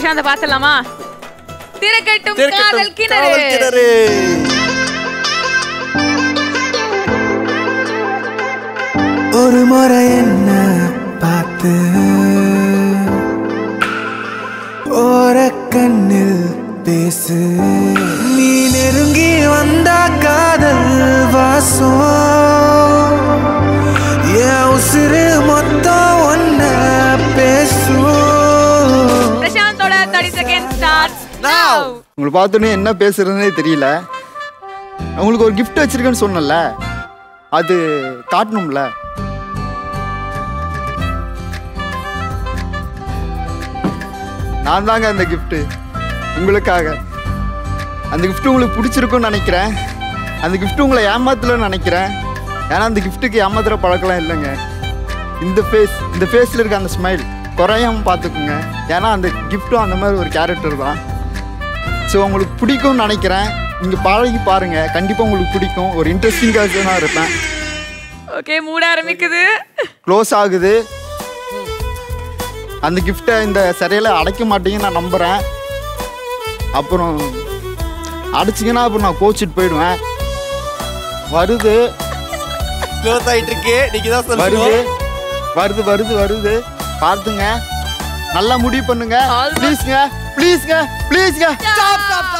பிரசாந்த பாத்துலாமா திறக்கட்டும் காதல் கிணறு காதல் கிணறு ஒரு முறை என்ன பார்த்து ஓர கண்ணில் பேசு நீ நெருங்கி வந்த காதல் வாசம் என் உசிறு மொத்தம் ஒன்ன பேசும் பிரசாந்தோட 30 செகண்ட் ஸ்டார்ட் Now. உங்களை பார்த்தோன்னே என்ன பேசுறதுனே தெரியல உங்களுக்கு ஒரு gift வச்சிருக்கேன்னு சொன்னல அது காட்டணும்ல நான் தாங்க அந்த gift உங்களுக்காக அந்த gift உங்களுக்கு பிடிச்சிருக்கும்னு நினைக்கிறேன் அந்த gift உங்களை ஏமாத்தலன்னு நினைக்கிறேன் ஏன்னா அந்த கிஃப்ட்டுக்கு ஏமாத்துற பழக்கலாம் இல்லைங்க இந்த ஃபேஸ் இந்த ஃபேஸில் இருக்க அந்த ஸ்மைல் குறையாம பார்த்துக்குங்க ஏன்னா அந்த கிஃப்ட்டும் அந்த மாதிரி ஒரு கேரக்டர் தான் ஸோ உங்களுக்கு பிடிக்கும்னு நினைக்கிறேன் நீங்கள் பழகி பாருங்கள் கண்டிப்பாக உங்களுக்கு பிடிக்கும் ஒரு இன்ட்ரெஸ்டிங்காக தான் இருப்பேன் ஓகே மூட ஆரம்பிக்குது க்ளோஸ் ஆகுது அந்த கிஃப்ட்டை இந்த சிறையில் அடைக்க மாட்டீங்கன்னு நான் நம்புகிறேன் அப்புறம் அடைச்சிங்கன்னா அப்புறம் நான் கோச்சிட்டு போயிடுவேன் வருது க்ளோஸ் ஆயிட்டு இருக்கு நீங்க தான் வருது சொல்லணும் வருது வருது வருது பார்த்துங்க நல்லா முடிவு பண்ணுங்க Almost. ப்ளீஸ்ங்க ப்ளீஸ்ங்க ப்ளீஸ்ங்க ஸ்டாப் ஸ்டாப்